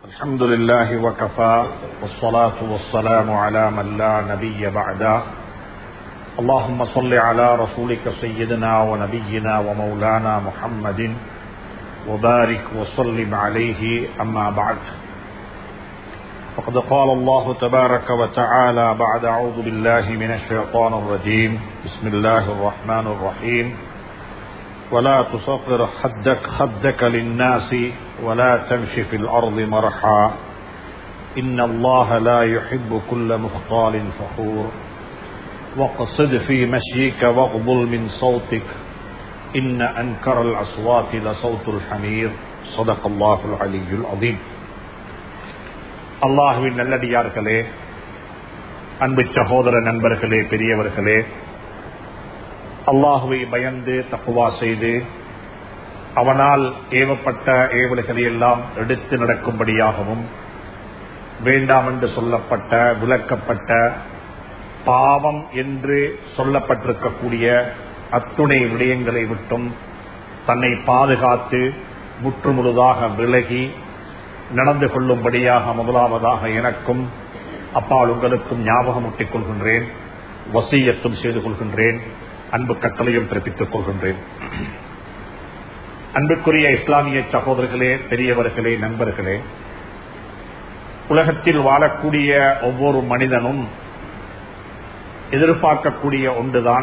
الحمد لله وكفى والصلاة والسلام على من لا نبي بعده اللهم صل على رسولك سيدنا ونبينا ومولانا محمد وبارك وسلم عليه أما بعد فقد قال الله تبارك وتعالى بعد أعوذ بالله من الشيطان الرجيم بسم الله الرحمن الرحيم ولا تصغر خدك خدك للناس ولا تمش في الأرض مرحا إن الله لا يحب كل مختال فخور واقصد في مشيك واغضل من صوتك إن أنكر الأصوات لصوت الحمير صدق الله العلي العظيم அல்லாஹுவின் நல்லடியார்களே அன்பு சகோதர நண்பர்களே பெரியவர்களே அல்லாஹுவை பயந்து தப்புவா செய்து அவனால் ஏவப்பட்ட ஏவல்களை எல்லாம் எடுத்து நடக்கும்படியாகவும் வேண்டாம் என்று சொல்லப்பட்ட விளக்கப்பட்ட பாவம் என்று சொல்லப்பட்டிருக்கக்கூடிய அத்துணை விடயங்களை விட்டும் தன்னை பாதுகாத்து முற்றுமுழுதாக விலகி நடந்து கொள்ளும்படியாக முதலாவதாக எனக்கும் அப்பால் உங்களுக்கும் ஞாபகம் ஊட்டிக் கொள்கின்றேன் வசியத்தும் செய்து கொள்கின்றேன் அன்பு கட்டளையும் பிறப்பித்துக் கொள்கின்றேன் அன்புக்குரிய இஸ்லாமிய சகோதரர்களே பெரியவர்களே நண்பர்களே உலகத்தில் வாழக்கூடிய ஒவ்வொரு மனிதனும் எதிர்பார்க்கக்கூடிய ஒன்றுதான்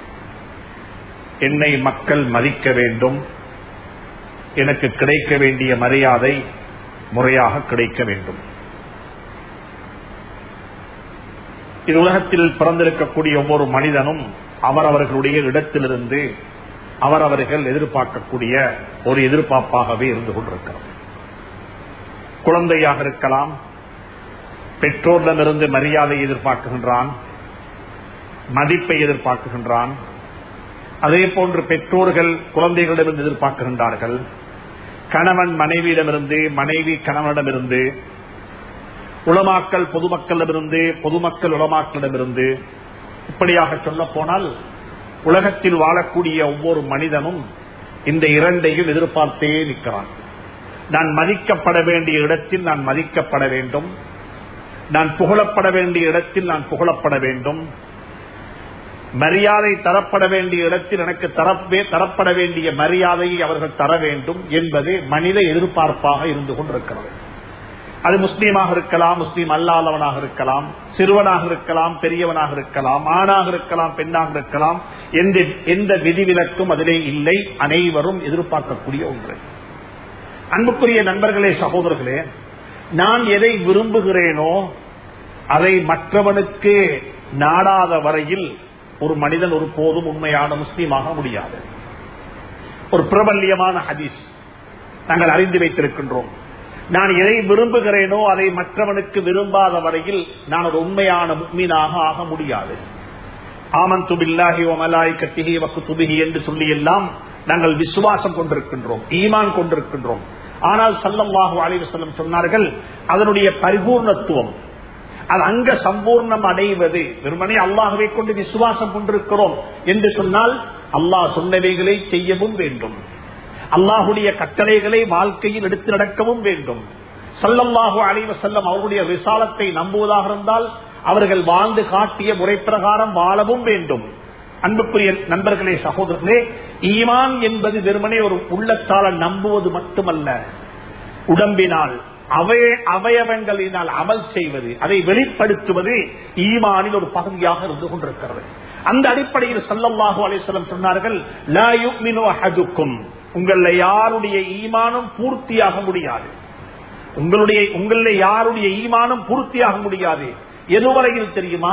என்னை மக்கள் மதிக்க வேண்டும் எனக்கு கிடைக்க வேண்டிய மரியாதை முறையாக கிடைக்க வேண்டும் இது உலகத்தில் பிறந்திருக்கக்கூடிய ஒவ்வொரு மனிதனும் அவரவர்களுடைய இடத்திலிருந்து அவரவர்கள் எதிர்பார்க்கக்கூடிய ஒரு எதிர்பார்ப்பாகவே இருந்து கொண்டிருக்கிறது குழந்தையாக இருக்கலாம் பெற்றோரிடமிருந்து மரியாதை எதிர்பார்க்குகின்றான் மதிப்பை எதிர்பார்க்குகின்றான் அதே போன்று பெற்றோர்கள் குழந்தைகளிடமிருந்து எதிர்பார்க்குகின்றார்கள் கணவன் மனைவியிடமிருந்து மனைவி கணவனிடமிருந்து உளமாக்கல் பொதுமக்களிடமிருந்து பொதுமக்கள் உளமாக்களிடமிருந்து இப்படியாக சொல்ல போனால் உலகத்தில் வாழக்கூடிய ஒவ்வொரு மனிதனும் இந்த இரண்டையும் எதிர்பார்த்தே நிற்கிறான் நான் மதிக்கப்பட வேண்டிய இடத்தில் நான் மதிக்கப்பட வேண்டும் நான் புகழப்பட வேண்டிய இடத்தில் நான் புகழப்பட வேண்டும் மரியாதை தரப்பட வேண்டிய இடத்தில் எனக்கு தரப்பே தரப்பட வேண்டிய மரியாதையை அவர்கள் தர வேண்டும் என்பது மனித எதிர்பார்ப்பாக இருந்து கொண்டிருக்கிறது அது முஸ்லீமாக இருக்கலாம் முஸ்லீம் அல்லாதவனாக இருக்கலாம் சிறுவனாக இருக்கலாம் பெரியவனாக இருக்கலாம் ஆணாக இருக்கலாம் பெண்ணாக இருக்கலாம் எந்த எந்த விதிவிலக்கும் அதிலே இல்லை அனைவரும் எதிர்பார்க்கக்கூடிய ஒன்று அன்புக்குரிய நண்பர்களே சகோதரர்களே நான் எதை விரும்புகிறேனோ அதை மற்றவனுக்கு நாடாத வரையில் ஒரு மனிதன் ஒரு போதும் உண்மையான முஸ்லீமாக முடியாது ஒரு பிரபல்யமான ஹதீஸ் நாங்கள் அறிந்து வைத்திருக்கின்றோம் நான் எதை விரும்புகிறேனோ அதை மற்றவனுக்கு விரும்பாத வரையில் நான் ஒரு உண்மையான முக்மீனாக ஆக முடியாது ஆமன் துபில்லாஹி ஒமலாய் கத்திகி வக்கு துபிகி என்று சொல்லி எல்லாம் நாங்கள் விசுவாசம் கொண்டிருக்கின்றோம் ஈமான் கொண்டிருக்கின்றோம் ஆனால் சல்லல்லாஹு அலைவசல்லம் சொன்னார்கள் அதனுடைய பரிபூர்ணத்துவம் அது அங்க சம்பூர்ணம் அடைவது வெறுமனே அல்லாஹுவை கொண்டு விசுவாசம் கொண்டிருக்கிறோம் என்று சொன்னால் அல்லாஹ் சொன்னவைகளை செய்யவும் வேண்டும் அல்லாஹுடைய கட்டளைகளை வாழ்க்கையில் எடுத்து நடக்கவும் வேண்டும் சல்லல்லாஹு அலைவ செல்லம் அவருடைய விசாலத்தை நம்புவதாக இருந்தால் அவர்கள் வாழ்ந்து காட்டிய முறை பிரகாரம் வாழவும் வேண்டும் அன்புக்குரிய நண்பர்களே சகோதரர்களே ஈமான் என்பது வெறுமனே ஒரு உள்ளத்தால நம்புவது மட்டுமல்ல உடம்பினால் அவைய அவயவங்களினால் அமல் செய்வது அதை வெளிப்படுத்துவது ஈமானின் ஒரு பகுதியாக இருந்து கொண்டிருக்கிறது அந்த அடிப்படையில் சல்லல்லாஹு அலிஸ்லம் சொன்னார்கள் உங்கள யாருடைய ஈமானம் பூர்த்தியாக முடியாது உங்களுடைய உங்கள யாருடைய ஈமானம் பூர்த்தியாக முடியாது எதுவரையில் தெரியுமா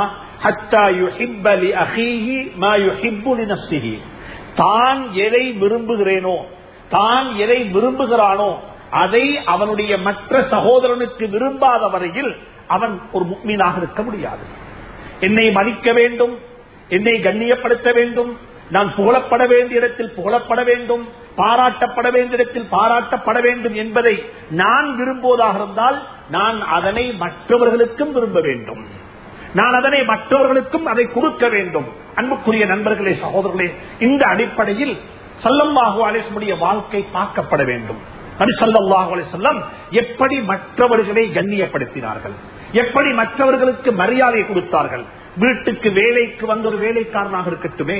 தான் எதை விரும்புகிறேனோ தான் எதை விரும்புகிறானோ அதை அவனுடைய மற்ற சகோதரனுக்கு விரும்பாத வரையில் அவன் ஒரு முக்மீனாக இருக்க முடியாது என்னை மதிக்க வேண்டும் என்னை கண்ணியப்படுத்த வேண்டும் நான் புகழப்பட வேண்டிய இடத்தில் புகழப்பட வேண்டும் பாராட்டப்பட வேண்டிய இடத்தில் பாராட்டப்பட வேண்டும் என்பதை நான் விரும்புவதாக இருந்தால் நான் அதனை மற்றவர்களுக்கும் விரும்ப வேண்டும் நான் அதனை மற்றவர்களுக்கும் அதை கொடுக்க வேண்டும் அன்புக்குரிய நண்பர்களே சகோதரர்களே இந்த அடிப்படையில் சல்லம்பாகு அலேசனுடைய வாழ்க்கை பார்க்கப்பட வேண்டும் நபிசல்லாஹு அலிசல்லம் எப்படி மற்றவர்களை கண்ணியப்படுத்தினார்கள் எப்படி மற்றவர்களுக்கு மரியாதை கொடுத்தார்கள் வீட்டுக்கு வேலைக்கு வந்த ஒரு வேலைக்காரனாக இருக்கட்டுமே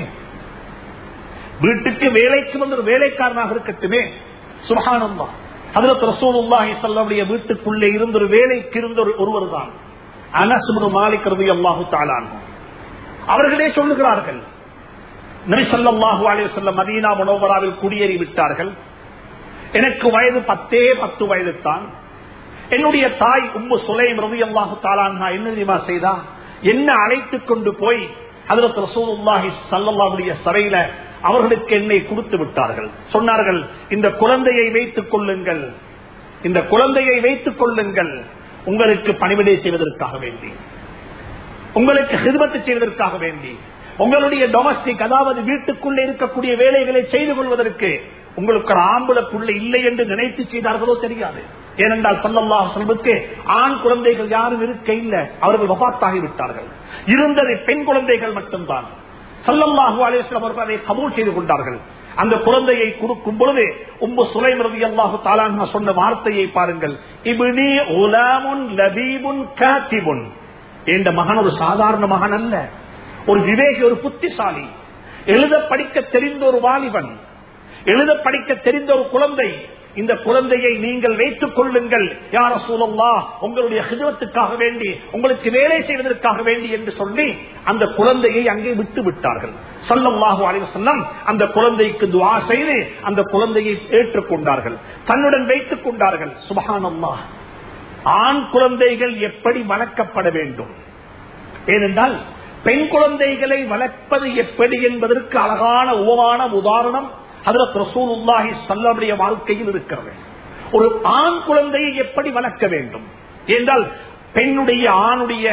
வீட்டுக்கு வேலைக்கு வந்த ஒரு வேலைக்காரனாக இருக்கட்டுமே சுபஹானந்தா அதுல ரசூலுல்லாஹி ஸல்லல்லாஹு வீட்டுக்குள்ளே இருந்த ஒரு வேலைக்கு இருந்த ஒரு ஒருவர் தான் அனஸ் இப்னு மாலிக் ரலியல்லாஹு தஆலா அன்ஹு அவர்களே சொல்லுகிறார்கள் நபி ஸல்லல்லாஹு அலைஹி வஸல்லம் மதீனா முனவராவில் குடியேறி விட்டார்கள் எனக்கு வயது பத்தே பத்து வயது தான் என்னுடைய தாய் உம்மு சுலைம் ரலியல்லாஹு தஆலா அன்ஹா என்ன தெரியுமா செய்தா என்ன அழைத்துக் கொண்டு போய் ஹஜரத் ரசூலுல்லாஹி ஸல்லல்லாஹு சபையில அவர்களுக்கு என்னை கொடுத்து விட்டார்கள் சொன்னார்கள் இந்த குழந்தையை வைத்துக் கொள்ளுங்கள் இந்த குழந்தையை வைத்துக் கொள்ளுங்கள் உங்களுக்கு பணிவிடை செய்வதற்காக வேண்டி உங்களுக்கு ஹிதமத்து செய்வதற்காக வேண்டி உங்களுடைய டொமஸ்டிக் அதாவது வீட்டுக்குள்ளே இருக்கக்கூடிய வேலைகளை செய்து கொள்வதற்கு உங்களுக்கு ஒரு ஆம்பளை புள்ள இல்லை என்று நினைத்து செய்தார்களோ தெரியாது ஏனென்றால் சல்லல்லாஹு சொல்லுக்கு ஆண் குழந்தைகள் யாரும் இருக்க இல்லை அவர்கள் வபாத்தாகி விட்டார்கள் இருந்தது பெண் குழந்தைகள் மட்டும்தான் சல்லல்லாஹு அலிஸ்லாம் அவர்கள் அதை கபூல் செய்து கொண்டார்கள் அந்த குழந்தையை கொடுக்கும் பொழுது உம்மு சுலைம் ரவி அல்லாஹு தாலான் சொன்ன வார்த்தையை பாருங்கள் இபினி உலாமுன் லபீபுன் காத்திபுன் என்ற மகன் ஒரு சாதாரண மகன் அல்ல ஒரு விவேகி ஒரு புத்திசாலி எழுத படிக்க தெரிந்த ஒரு வாலிபன் எழுத படிக்க தெரிந்த ஒரு குழந்தை இந்த குழந்தையை நீங்கள் வைத்துக் கொள்ளுங்கள் யார சூழல்லா உங்களுடைய ஹிதவத்துக்காக வேண்டி உங்களுக்கு வேலை செய்வதற்காக வேண்டி என்று சொல்லி அந்த குழந்தையை அங்கே விட்டு விட்டார்கள் சல்லல்லாஹு அலைஹி வஸல்லம் அந்த குழந்தைக்கு துஆ செய்து அந்த குழந்தையை ஏற்றுக்கொண்டார்கள் தன்னுடன் வைத்துக் கொண்டார்கள் சுபஹானல்லாஹ் ஆண் குழந்தைகள் எப்படி வளர்க்கப்பட வேண்டும் ஏனென்றால் பெண் குழந்தைகளை வளர்ப்பது எப்படி என்பதற்கு அழகான உபமான உதாரணம் அதுல ரசூலுல்லாஹி சல்லமுடைய வாழ்க்கையில் இருக்கிறது ஒரு ஆண் குழந்தையை எப்படி வளர்க்க வேண்டும் என்றால் பெண்ணுடைய ஆணுடைய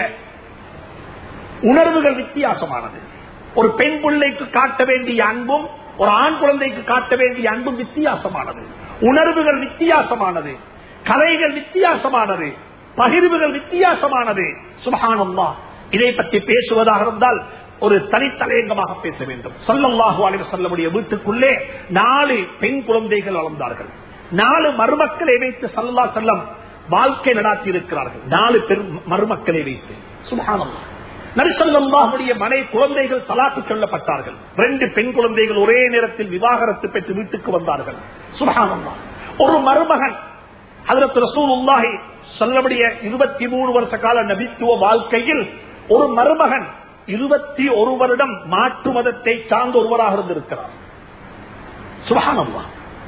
உணர்வுகள் வித்தியாசமானது ஒரு பெண் பிள்ளைக்கு காட்ட வேண்டிய அன்பும் ஒரு ஆண் குழந்தைக்கு காட்ட வேண்டிய அன்பும் வித்தியாசமானது உணர்வுகள் வித்தியாசமானது கலைகள் வித்தியாசமானது பகிர்வுகள் வித்தியாசமானது சுபகானம்மா இதை பற்றி பேசுவதாக இருந்தால் ஒரு தனித்தலையங்கமாக பேச வேண்டும் சொல்லல்லாஹு அலைவர் செல்லமுடைய வீட்டுக்குள்ளே நாலு பெண் குழந்தைகள் வளர்ந்தார்கள் நாலு மருமக்களை வைத்து சல்லா செல்லம் வாழ்க்கை நடாத்தி இருக்கிறார்கள் நாலு பெரும் மருமக்களை வைத்து சுபகானம்மா நரிசல்லாஹுடைய மனை குழந்தைகள் தலாக்கு சொல்லப்பட்டார்கள் ரெண்டு பெண் குழந்தைகள் ஒரே நேரத்தில் விவாகரத்து பெற்று வீட்டுக்கு வந்தார்கள் சுபகானம்மா ஒரு மருமகன் அதற்கு ரசூலுல்லாஹி சொல்லபடிய இருபத்தி மூணு வருஷ கால நபித்துவ வாழ்க்கையில் ஒரு மருமகன் இருபத்தி ஒரு வருடம் மாற்று மதத்தை சார்ந்த ஒருவராக இருந்திருக்கிறார் சுபகானம்மா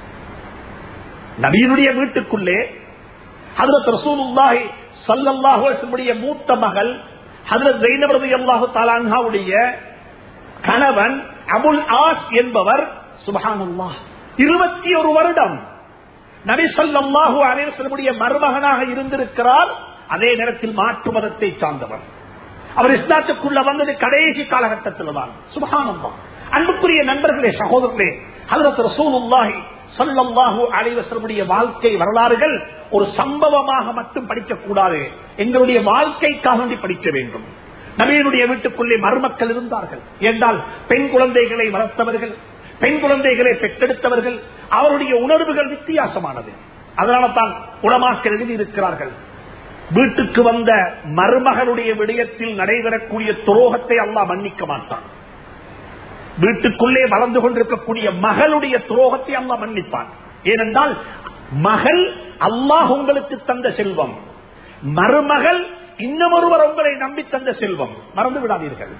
நபியினுடைய வீட்டுக்குள்ளே ஹதரத் ரசூலுல்லாஹி சல்லல்லாஹுடைய மூத்த மகள் ஹதரத் ஜெயினபரது அல்லாஹு தாலான்ஹாவுடைய கணவன் அபுல் ஆஸ் என்பவர் சுபஹானல்லா இருபத்தி ஒரு வருடம் நபி சொல்லாஹு அலேசனுடைய மருமகனாக இருந்திருக்கிறார் அதே நேரத்தில் மாற்று மதத்தை சார்ந்தவர் அவர் இஸ்லாத்துக்குள்ள வந்தது கடைசி காலகட்டத்தில் தான் சுபகானந்தா அன்புக்குரிய நண்பர்களே சகோதரர்களே ஹலரத் ரசூலுல்லாஹி சல்லல்லாஹு அலைவசனுடைய வாழ்க்கை வரலாறுகள் ஒரு சம்பவமாக மட்டும் படிக்கக்கூடாது எங்களுடைய வாழ்க்கைக்காக வேண்டி படிக்க வேண்டும் நபியனுடைய வீட்டுக்குள்ளே மருமக்கள் இருந்தார்கள் என்றால் பெண் குழந்தைகளை வளர்த்தவர்கள் பெண் குழந்தைகளை பெற்றெடுத்தவர்கள் அவருடைய உணர்வுகள் வித்தியாசமானது அதனால தான் உளமாக்கல் எழுதி இருக்கிறார்கள் வீட்டுக்கு வந்த மருமகனுடைய விடயத்தில் நடைபெறக்கூடிய துரோகத்தை அல்லாஹ் மன்னிக்க மாட்டான் வீட்டுக்குள்ளே வளர்ந்து கொண்டிருக்கக்கூடிய மகளுடைய துரோகத்தை அல்லாஹ் மன்னிப்பான் ஏனென்றால் மகள் அல்லாஹ் உங்களுக்கு தந்த செல்வம் மருமகள் இன்னமொருவர் உங்களை நம்பி தந்த செல்வம் மறந்து விடாதீர்கள்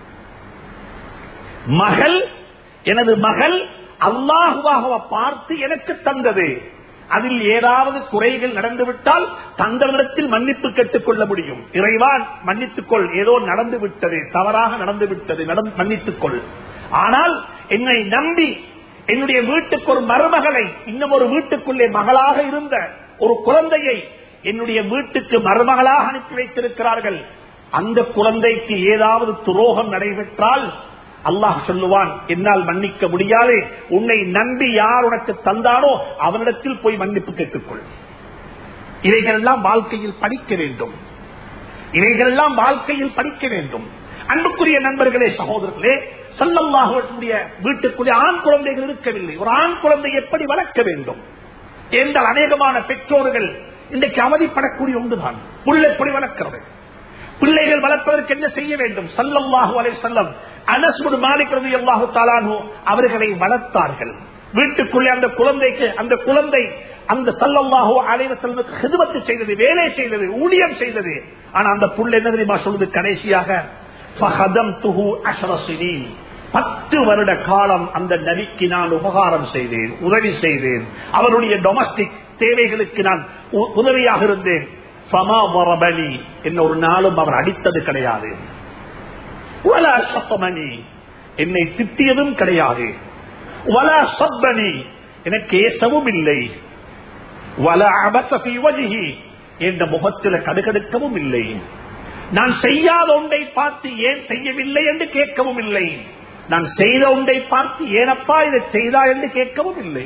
மகள் எனது மகள் அல்லாஹுவாக பார்த்து எனக்கு தந்தது அதில் ஏதாவது குறைகள் நடந்துவிட்டால் தங்களிடத்தில் மன்னிப்பு கேட்டுக் கொள்ள முடியும் இறைவான் மன்னித்துக் கொள் ஏதோ நடந்து விட்டது தவறாக நடந்து விட்டது மன்னித்துக் கொள் ஆனால் என்னை நம்பி என்னுடைய வீட்டுக்கு ஒரு மருமகளை இன்னும் ஒரு வீட்டுக்குள்ளே மகளாக இருந்த ஒரு குழந்தையை என்னுடைய வீட்டுக்கு மருமகளாக அனுப்பி வைத்திருக்கிறார்கள் அந்த குழந்தைக்கு ஏதாவது துரோகம் நடைபெற்றால் அல்லாஹ் சொல்லுவான் என்னால் மன்னிக்க முடியாது உன்னை நம்பி யார் உனக்கு தந்தானோ அவனிடத்தில் போய் மன்னிப்பு கேட்டுக்கொள் இவைகளெல்லாம் வாழ்க்கையில் படிக்க வேண்டும் இவைகளெல்லாம் வாழ்க்கையில் படிக்க வேண்டும் அன்புக்குரிய நண்பர்களே சகோதரர்களே சல்லல்லாஹுடைய வீட்டுக்குள்ளே ஆண் குழந்தைகள் இருக்கவில்லை ஒரு ஆண் குழந்தை எப்படி வளர்க்க வேண்டும் என்றால் அநேகமான பெற்றோர்கள் இன்றைக்கு அவதிப்படக்கூடிய ஒன்றுதான் புள்ளை எப்படி வளர்க்கிறது பிள்ளைகள் வளர்ப்பதற்கு என்ன செய்ய வேண்டும் சல்லல்லாஹு அலை செல்லம் அனஸ்முடு மாலிக்கிறது அல்லாஹு தாலானு அவர்களை வளர்த்தார்கள் வீட்டுக்குள்ளே அந்த குழந்தைக்கு அந்த குழந்தை அந்த சல்லல்லாஹோ அலைவ செல்வத்துக்கு ஹிதுமத்து செய்தது வேலை செய்தது ஊழியம் செய்தது ஆனா அந்த புள்ள என்ன தெரியுமா சொல்லுது கடைசியாக ஃபஹதம்துஹு அஷ்ர சினீன். பத்து வருட காலம் அந்த நபிக்கு நான் உபகாரம் செய்தேன் உதவி செய்தேன் அவருடைய டொமஸ்டிக் தேவைகளுக்கு நான் உ- உதவியாக இருந்தேன் ஃபமா வரபலி என்ன ஒரு நாளும் அவர் அடித்தது கிடையாது வலா சத்தமணி என்னை திட்டியதும் கிடையாது வலா சப்பனி எனக்கு ஏசவும் இல்லை வல அபசபி வஜிஹி என்ற முகத்தில கடுகடுக்கவும் இல்லை நான் செய்யாத ஒன்றை பார்த்து ஏன் செய்யவில்லை என்று கேட்கவும் இல்லை நான் செய்த ஒன்றை பார்த்து ஏனப்பா இதை செய்தா என்று கேட்கவும் இல்லை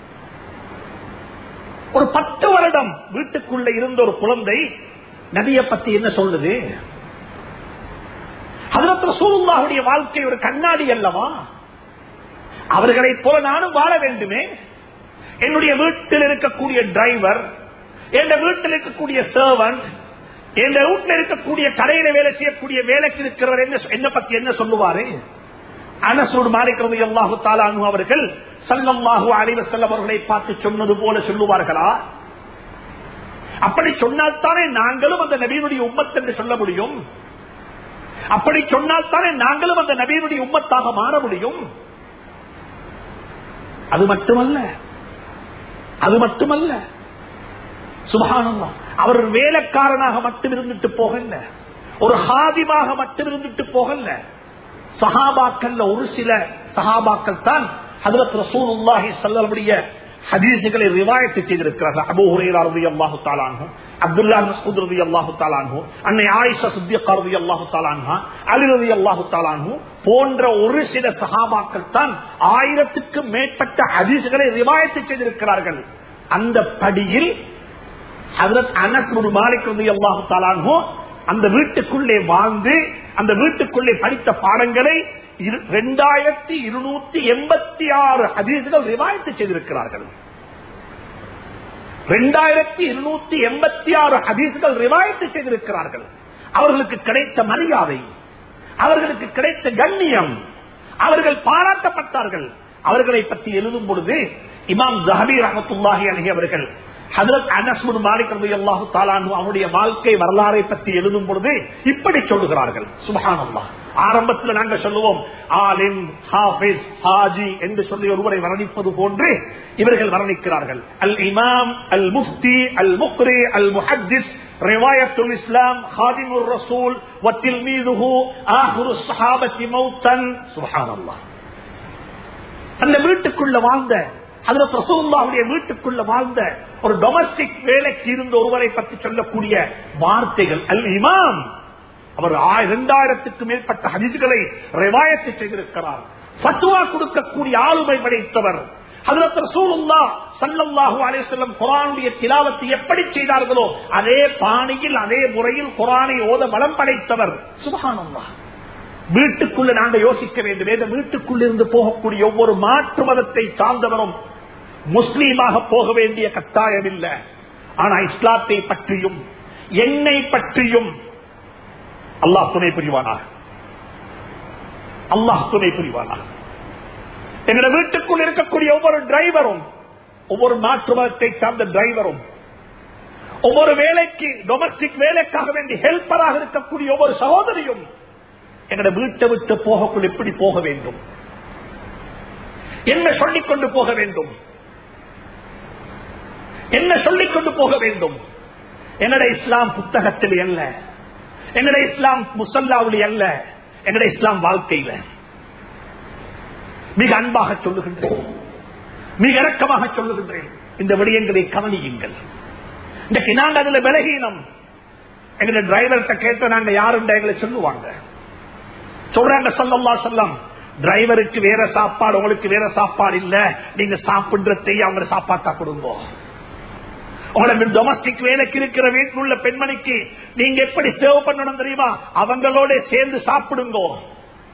ஒரு பத்து வருடம் வீட்டுக்குள்ள இருந்த ஒரு குழந்தை நபியை பத்தி என்ன சொல்லுது ஹதரத் ரசூலுல்லாஹுடைய வாழ்க்கை ஒரு கண்ணாடி அல்லவா அவர்களைப் போல நானும் வாழ வேண்டுமே என்னுடைய வீட்டில் இருக்கக்கூடிய டிரைவர் என் வீட்டில் இருக்கக்கூடிய சர்வன்ட் என் வீட்டில் இருக்கக்கூடிய கடையில வேலை செய்யக்கூடிய வேலைக்கு இருக்கிறவர் என்ன என்ன பத்தி என்ன சொல்லுவாரு அனசூர் மாலிக்கிறது அல்லாஹு தாலானு அவர்கள் சல்லல்லாஹு அலைவ செல்லம் அவர்களை பார்த்து சொன்னது போல சொல்லுவார்களா அப்படி சொன்னால்தானே நாங்களும் அந்த நபியினுடைய உம்மத் என்று சொல்ல முடியும் அப்படி சொன்னால்தானே நாங்களும் அந்த நபியினுடைய உம்மத்தாக மாற முடியும் அது மட்டுமல்ல அது மட்டுமல்ல சுபகானந்தம் அவர் ஒரு வேலைக்காரனாக மட்டும் இருந்துட்டு போகல ஒரு ஹாதிமாக மட்டும் இருந்துட்டு போகல சஹாபாக்கள்ல ஒரு சில சஹாபாக்கள் தான் ஹதரத் ரசூலுல்லாஹி ஸல்லல்லாஹுடைய ஹதீஸுகளை ரிவாயத்து செய்திருக்கிறார்கள் அபூ ஹுரைரா ரலியல்லாஹு தஆலா அன்ஹு அப்துல்லாஹ் மஸ்ஊத் ரலியல்லாஹு தஆலா அன்ஹு அன்னை ஆயிஷா சித்திகா ரலியல்லாஹு தஆலா அன்ஹா அலி ரலியல்லாஹு தஆலா அன்ஹு போன்ற ஒரு சில சஹாபாக்கள் தான் ஆயிரத்துக்கும் மேற்பட்ட ஹதீஸுகளை ரிவாயத்து செய்திருக்கிறார்கள் அந்த படியில் ஹதரத் அனஸ் பின் மாலிக் ரலியல்லாஹு தஆலா அன்ஹு அந்த வீட்டுக்குள்ளே வாழ்ந்து அந்த வீட்டுக்குள்ளே படித்த பாடங்களை இரண்டாயிரத்தி இருநூத்தி எண்பத்தி ஆறு ஹதீசுகள் ரிவாயத்து செய்திருக்கிறார்கள் இரண்டாயிரத்தி இருநூத்தி எண்பத்தி ஆறு ஹதீசுகள் ரிவாயத்து செய்திருக்கிறார்கள் அவர்களுக்கு கிடைத்த மரியாதை அவர்களுக்கு கிடைத்த கண்ணியம் அவர்கள் பாராட்டப்பட்டார்கள் அவர்களை பற்றி எழுதும் பொழுது இமாம் ஜஹபி ரஹமத்துல்லாஹி அலஹி அவர்கள் ஹதரத் அனஸ்முன் மாலிக் ரலியல்லாஹு தஆலா அன்ஹு அவருடைய வாழ்க்கை வரலாறை பற்றி எழுதும் பொழுது இப்படி சொல்லுகிறார்கள் சுபஹானல்லாஹ் ஆரம்பத்தில் நாங்கள் சொல்லுவோம் ஆலிம் ஹாஃபிஸ் ஹாஜி என்று சொல்லி ஒருவரை வர்ணிப்பது போன்று இவர்கள் வர்ணிக்கிறார்கள் அல் இமாம் அல் முஃப்தி அல் முக்ரி அல் முஹத்திஸ் ரிவாயத்துல் இஸ்லாம் ஹாதிமுர் ரசூல் வத்தில்மீதுஹு ஆஹிரு ஸஹாபத்தி மௌத்தன் சுப்ஹானல்லாஹ் அந்த வீட்டுக்குள்ள வாழ்ந்த அதுல ரசூலுல்லாஹுடைய வீட்டுக்குள்ள வாழ்ந்த ஒரு டொமஸ்டிக் வேலைக்கு இருந்த ஒருவரை பற்றி சொல்லக்கூடிய வார்த்தைகள் அல் இமாம் அவர் இரண்டாயிரத்துக்கு மேற்பட்ட ஹதீஸ்களை ரிவாயத்து செய்திருக்கிறார் ஃபத்வா கொடுக்கக்கூடிய ஆளுமை படைத்தவர் ஹதரத் ரசூலுல்லாஹ் ஸல்லல்லாஹு அலைஹி வஸல்லம் குர்ஆனுடைய திலாவத்தை எப்படி செய்தார்களோ அதே பாணியில் அதே முறையில் குர்ஆனை ஓத பலம் படைத்தவர் சுப்ஹானல்லாஹ் வீட்டுக்குள்ள நாங்கள் யோசிக்க வேண்டும் இந்த வீட்டுக்குள்ள இருந்து போகக்கூடிய ஒவ்வொரு மாற்று மதத்தை சார்ந்தவரும் முஸ்லீமாக போக வேண்டிய கட்டாயம் இல்லை ஆனா இஸ்லாத்தை பற்றியும் என்னை பற்றியும் அல்லாஹ் துணை புரிவானாக அல்லாஹ் துணை புரிவானாக எங்களுடைய வீட்டுக்குள் இருக்கக்கூடிய ஒவ்வொரு டிரைவரும் ஒவ்வொரு மாற்று மதத்தை சார்ந்த டிரைவரும் ஒவ்வொரு வேலைக்கு டொமஸ்டிக் வேலைக்காக வேண்டி ஹெல்ப்பராக இருக்கக்கூடிய ஒவ்வொரு சகோதரியும் எங்களுடைய வீட்டை விட்டு போகக்குள் எப்படி போக வேண்டும் என்ன சொல்லிக் கொண்டு போக வேண்டும் என்ன சொல்லிக் கொண்டு போக வேண்டும் என்னுடைய இஸ்லாம் புத்தகத்தில் அல்ல என்னுடைய இஸ்லாம் முசல்லாவுடைய அல்ல என்னுடைய இஸ்லாம் வாழ்க்கையில மிக அன்பாக சொல்லுகின்றேன் மிக இறக்கமாக சொல்லுகின்றேன் இந்த விடயங்களை கவனியுங்கள் இன்றைக்கு நாங்கள் அதுல விலகீனம் எங்களுடைய டிரைவர்கிட்ட கேட்ட நாங்க யாருண்ட எங்களை சொல்லுவாங்க சொல்றாங்க சொல்லல்லா சொல்லம் டிரைவருக்கு வேற சாப்பாடு உங்களுக்கு வேற சாப்பாடு இல்ல நீங்க சாப்பிடுறதை அவங்க சாப்பாட்டா கொடுங்க உங்களை டொமஸ்டிக் வேலைக்கு இருக்கிற வீட்டில் உள்ள பெண்மணிக்கு நீங்க எப்படி சேவ் பண்ணணும் தெரியுமா அவங்களோட சேர்ந்து சாப்பிடுங்க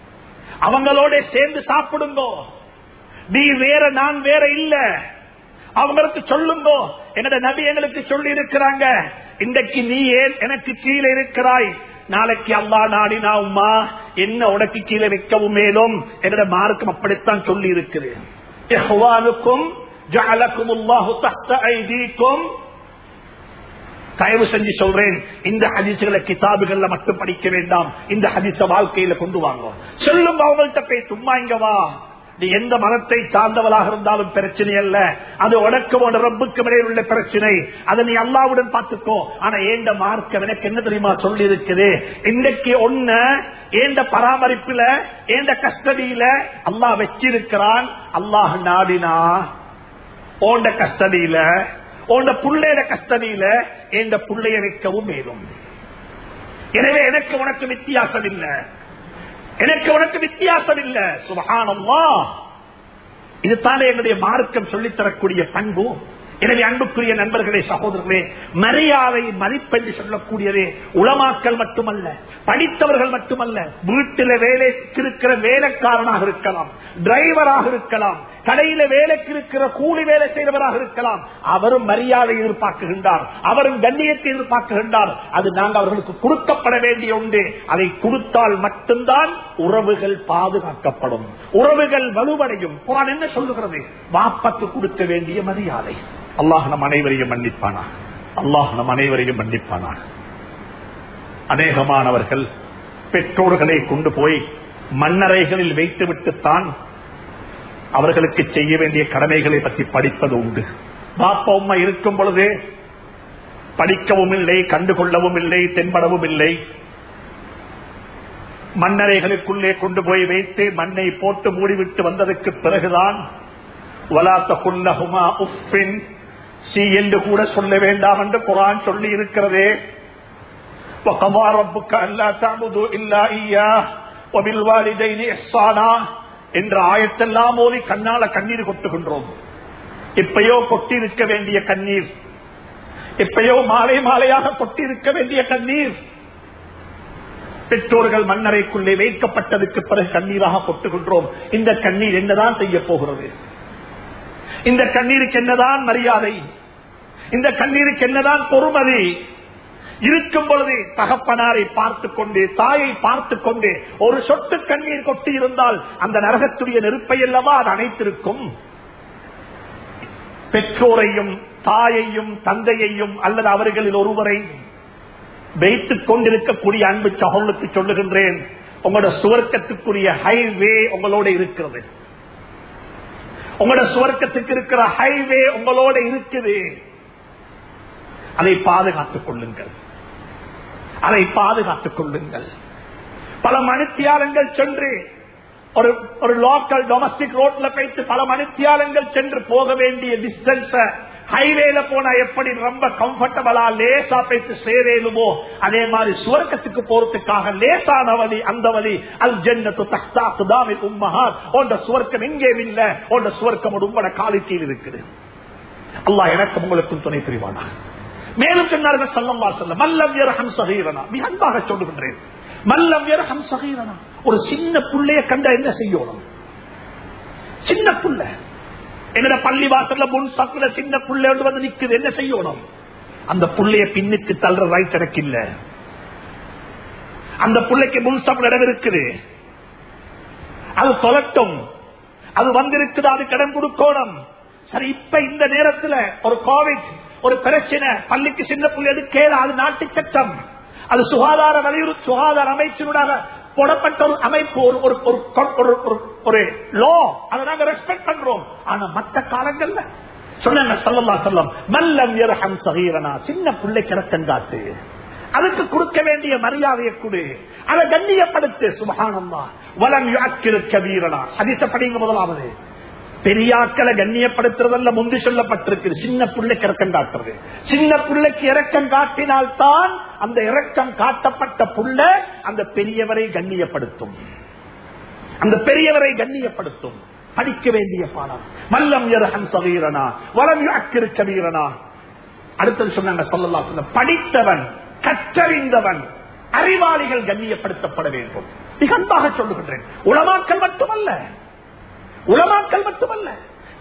அவங்களோட சேர்ந்து சாப்பிடுங்க நீ வேற நான் வேற இல்ல அவங்களுக்கு சொல்லுங்கோ என்னோட நபி எங்களுக்கு சொல்லி இருக்கிறாங்க இன்றைக்கு நீ ஏன் எனக்கு கீழே இருக்கிறாய் நாளைக்கு அல்லா நாடினா உமா என்ன உனக்கு கீழே வைக்கவும் மேலும் என்னோட மார்க்கம் அப்படித்தான் சொல்லி இருக்குது இஹ்வானுக்கும் ஜஅலக்குமுல்லாஹு தஹ்த ஐதீக்கும் தயவு செஞ்சு சொல்றேன் இந்த ஹதீசுகளை கிதாபுகள்ல மட்டும் படிக்க வேண்டாம் இந்த ஹதீச வாழ்க்கையில கொண்டு வாங்க சொல்லும் அவங்கள்ட்ட போய் சும்மா இங்க வா நீ எந்த மதத்தை சார்ந்தவளாக இருந்தாலும் பிரச்சனை அல்ல அது உனக்கு ரப்புக்கு இடையில் உள்ள பிரச்சனை அதை நீ அல்லாவுடன் பார்த்துக்கோ ஆனா ஏண்ட மார்க்கம் எனக்கு என்ன தெரியுமா சொல்லி இருக்குது இன்றைக்கு ஒண்ணு ஏண்ட பராமரிப்புல ஏண்ட கஸ்டடியில அல்லாஹ் வச்சிருக்கிறான் அல்லாஹ் நாடினா ஓண்ட கஸ்டடியில உண்ட புள்ளைய கஸ்தடியில எந்த புள்ளைய வைக்கவும் மேலும் எனவே எனக்கு உனக்கு வித்தியாசம் இல்ல எனக்கு உனக்கு வித்தியாசம் இல்ல சுபகானம்மா இதுதானே என்னுடைய மார்க்கம் சொல்லித்தரக்கூடிய பண்பு எனவே அன்புக்குரிய நண்பர்களே சகோதரர்களே மரியாதை மதிப்பென்று சொல்லக்கூடியதே உளமாக்கல் மட்டுமல்ல படித்தவர்கள் மட்டுமல்ல வீட்டில வேலைக்கு இருக்கிற வேலைக்காரனாக இருக்கலாம் டிரைவராக இருக்கலாம் கடையில வேலைக்கு இருக்கிற கூலி வேலை செய்தவராக இருக்கலாம் அவரும் மரியாதை எதிர்பார்க்குகின்றார் அவரும் கண்ணியத்தை எதிர்பார்க்குகின்றார் அது நாங்கள் அவர்களுக்கு கொடுக்கப்பட வேண்டிய ஒன்று அதை கொடுத்தால் மட்டும்தான் உறவுகள் பாதுகாக்கப்படும் உறவுகள் வலுவடையும் குரான் என்ன சொல்லுகிறது வாப்பத்து கொடுக்க வேண்டிய மரியாதை அல்லாஹ் நம் அனைவரையும் மன்னிப்பானா அல்லாஹ் நம் அனைவரையும் மன்னிப்பானா அநேகமானவர்கள் பெற்றோர்களை கொண்டு போய் மண்ணறைகளில் வைத்துவிட்டுத்தான் அவர்களுக்கு செய்ய வேண்டிய கடமைகளை பற்றி படிப்பது உண்டு பாப்பா உண்மை இருக்கும் பொழுது படிக்கவும் இல்லை கண்டுகொள்ளவும் இல்லை தென்படவும் இல்லை மண்ணறைகளுக்குள்ளே கொண்டு போய் வைத்து மண்ணை போட்டு மூடிவிட்டு வந்ததற்கு பிறகுதான் வலாத்த குல்லகுமா உப்பின் சி என்று கூட சொல்ல வேண்டாம் என்று குரான் சொல்லி இருக்கிறதே وقضى ربك ألا تعبدوا إلا إياه وبالوالدين إحسانا என்ற ஆயத்தெல்லாம் மோதி கண்ணால கண்ணீர் கொட்டுகின்றோம் இப்பயோ கொட்டிருக்க வேண்டிய கண்ணீர் இப்பயோ மாலை மாலையாக கொட்டிருக்க வேண்டிய கண்ணீர் பெற்றோர்கள் மண்ணறைக்குள்ளே வைக்கப்பட்டதுக்கு பிறகு கண்ணீராக கொட்டுகின்றோம் இந்த கண்ணீர் என்னதான் செய்ய போகிறது இந்த கண்ணீருக்கு என்னதான் மரியாதை இந்த கண்ணீருக்கு என்னதான் பொறுமதி இருக்கும் பொழுது தகப்பனாரை பார்த்து கொண்டு தாயை பார்த்து கொண்டு ஒரு சொட்டு கண்ணீர் கொட்டி இருந்தால் அந்த நரகத்துடைய நெருப்பை அல்லவா அது அணைத்திருக்கும் பெற்றோரையும் தாயையும் தந்தையையும் அல்லது அவர்களில் ஒருவரை வைத்துக் கொண்டிருக்கக்கூடிய அன்பு சகோலுக்கு சொல்லுகின்றேன் உங்களோட சுவர்க்கத்துக்குரிய ஹைவே உங்களோட இருக்கிறது உங்களோட சுவர்க்கத்துக்கு இருக்கிற ஹைவே உங்களோட இருக்குது அதை பாதுகாத்துக் கொள்ளுங்கள் அதை பாதுகாத்துக் கொள்ளுங்கள் பல மணித்தியாலங்கள் சென்று ஒரு ஒரு லோக்கல் டொமஸ்டிக் ரோட்ல போயிட்டு பல மணித்தியாலங்கள் சென்று போக வேண்டிய டிஸ்டன்ஸ் ஹைவேல போனா எப்படி ரொம்ப கம்ஃபர்டபுளா லேசா போயிட்டு சேரேலுமோ அதே மாதிரி சுவர்க்கத்துக்கு போறதுக்காக லேசான வழி அந்த வழி அல் ஜன்னத்து தக்தாக்கு தாவி உம்மஹாத் உண்ட சுவர்க்கம் எங்கே இல்ல உண்ட சுவர்க்கம் உங்களோட காலிக்கையில் இருக்குது அல்லாஹ் எனக்கு உங்களுக்கும் துணை புரிவானா மேலும் சொன்னார்கள் சல்லம்மா சொல்ல மல்லம் ஹம் சகீரனா மிக அன்பாக சொல்லுகின்றேன் மல்லம் ஹம் சகீரனா ஒரு சின்ன புள்ளைய கண்ட என்ன செய்யணும் சின்ன புள்ள என்னோட பள்ளி வாசல்ல முன் சக்குல சின்ன புள்ளை வந்து நிக்குது என்ன செய்யணும் அந்த புள்ளைய பின்னுக்கு தள்ளுற ரைட் எனக்கு இல்ல அந்த புள்ளைக்கு முன் சக்குல இடம் இருக்குது அது தொலட்டும் அது வந்திருக்குது அது கடன் கொடுக்கணும் சரி இப்ப இந்த நேரத்துல ஒரு கோவிட் ஒரு பிரச்சனை பள்ளிக்கு சின்ன புள்ளி எடுக்கல அது நாட்டு சட்டம் அது சுகாதார வலியுறுத்தி சுகாதார அமைச்சினுடைய போடப்பட்ட ஒரு அமைப்பு ஒரு ஒரு ஒரு ஒரு லோ அதை நாங்க ரெஸ்பெக்ட் பண்றோம் ஆனா மற்ற காலங்கள்ல சொன்னாங்க சொல்லலாம் சொல்லம் மல்லம் இரகம் சகீரனா சின்ன பிள்ளை கிடக்கங்காட்டு அதுக்கு கொடுக்க வேண்டிய மரியாதையை கொடு அதை கண்ணியப்படுத்து சுபகானம்மா வலம் யாக்கிருக்க வீரனா அதிசப்படிங்க முதலாவது பெரியாக்களை கண்ணியப்படுத்துறதல்ல முந்தி சொல்லப்பட்டிருக்கு சின்ன பிள்ளைக்கு இறக்கம் காட்டுறது சின்ன பிள்ளைக்கு இறக்கம் காட்டினால்தான் அந்த இறக்கம் காட்டப்பட்ட புள்ள அந்த பெரியவரை கண்ணியப்படுத்தும் அந்த பெரியவரை கண்ணியப்படுத்தும் படிக்க வேண்டிய பாடம் மல்லம் எரகம் சவீரனா வலம் அக்கிருக்க வீரனா அடுத்தது சொன்னாங்க சொல்லலாம் சொல்ல படித்தவன் கற்றறிந்தவன் அறிவாளிகள் கண்ணியப்படுத்தப்பட வேண்டும் மிக அன்பாக சொல்லுகின்றேன் உளமாக்கல் மட்டுமல்ல உளமாக்கல் மட்டுமல்ல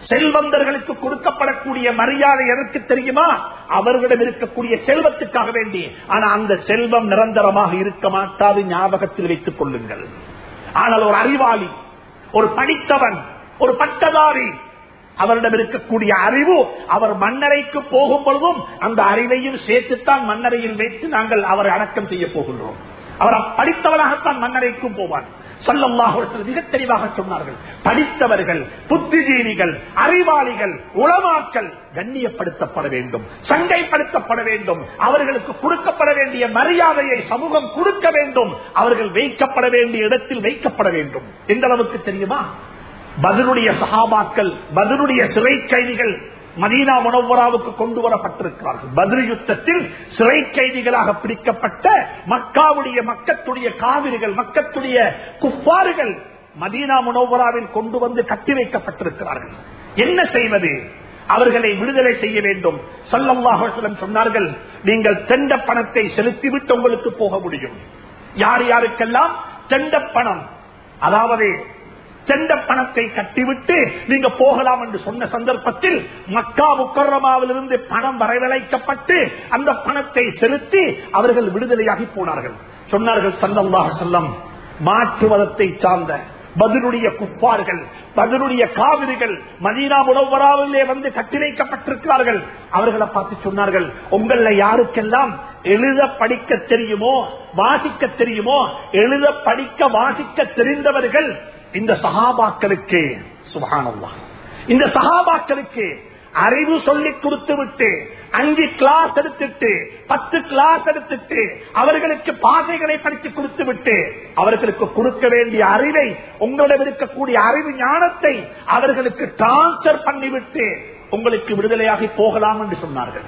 செல்வந்தர்களுக்கு கொடுக்கப்படக்கூடிய மரியாதை எதற்கு தெரியுமா அவர்களிடம் இருக்கக்கூடிய செல்வத்துக்காக வேண்டி ஆனா அந்த செல்வம் நிரந்தரமாக இருக்க மாட்டாது ஞாபகத்தில் வைத்துக் கொள்ளுங்கள் ஆனால் ஒரு அறிவாளி ஒரு படித்தவன் ஒரு பட்டதாரி அவரிடம் இருக்கக்கூடிய அறிவு அவர் மன்னரைக்கு போகும் பொழுதும் அந்த அறிவையும் சேர்த்துத்தான் மன்னரையில் வைத்து நாங்கள் அவரை அடக்கம் செய்ய போகின்றோம் அவர் படித்தவராகத்தான் மன்னரைக்கும் போவார் சொல்லல்லாக மிக தெளிவாக சொன்னார்கள் படித்தவர்கள் புத்திஜீவிகள் அறிவாளிகள் உளமாக்கல் கண்ணியப்படுத்தப்பட வேண்டும் சங்கைப்படுத்தப்பட வேண்டும் அவர்களுக்கு கொடுக்கப்பட வேண்டிய மரியாதையை சமூகம் கொடுக்க வேண்டும் அவர்கள் வைக்கப்பட வேண்டிய இடத்தில் வைக்கப்பட வேண்டும் எந்த அளவுக்கு தெரியுமா பதிலுடைய சகாபாக்கள் பதிலுடைய சிறை கைதிகள் மதீனா முனவராவுக்கு கொண்டு வரப்பட்டிருக்கிறார்கள் பதில் யுத்தத்தில் சிறை கைதிகளாக பிடிக்கப்பட்ட மக்காவுடைய மக்கத்துடைய காவிரிகள் மக்கத்துடைய குப்பாறுகள் மதீனா முனவராவில் கொண்டு வந்து கட்டி வைக்கப்பட்டிருக்கிறார்கள் என்ன செய்வது அவர்களை விடுதலை செய்ய வேண்டும் சொல்லல்லாஹலம் சொன்னார்கள் நீங்கள் தெண்ட பணத்தை செலுத்திவிட்டு உங்களுக்கு போக முடியும் யார் யாருக்கெல்லாம் தெண்ட பணம் அதாவது செண்ட பணத்தை கட்டிவிட்டு நீங்க போகலாம் என்று சொன்ன சந்தர்ப்பத்தில் மக்கா முக்கரமாவிலிருந்து பணம் வரவழைக்கப்பட்டு அந்த பணத்தை செலுத்தி அவர்கள் விடுதலையாகி போனார்கள் சொன்னார்கள் சல்லல்லாஹ் செல்லம் மாற்று மதத்தை சார்ந்த பதிலுடைய குப்பார்கள் பதிலுடைய காவிரிகள் மதீனா உணவராவிலே வந்து கட்டி வைக்கப்பட்டிருக்கிறார்கள் அவர்களை பார்த்து சொன்னார்கள் உங்கள யாருக்கெல்லாம் எழுத படிக்க தெரியுமோ வாசிக்க தெரியுமோ எழுத படிக்க வாசிக்க தெரிந்தவர்கள் இந்த சகாபாக்களுக்கு சுபகானல்லா இந்த சகாபாக்களுக்கு அறிவு சொல்லி கொடுத்து விட்டு அஞ்சு கிளாஸ் எடுத்துட்டு பத்து கிளாஸ் எடுத்துட்டு அவர்களுக்கு பாதைகளை படித்து கொடுத்து விட்டு அவர்களுக்கு கொடுக்க வேண்டிய அறிவை உங்களிடம் இருக்கக்கூடிய அறிவு ஞானத்தை அவர்களுக்கு டிரான்ஸ்பர் பண்ணிவிட்டு உங்களுக்கு விடுதலையாகி போகலாம் என்று சொன்னார்கள்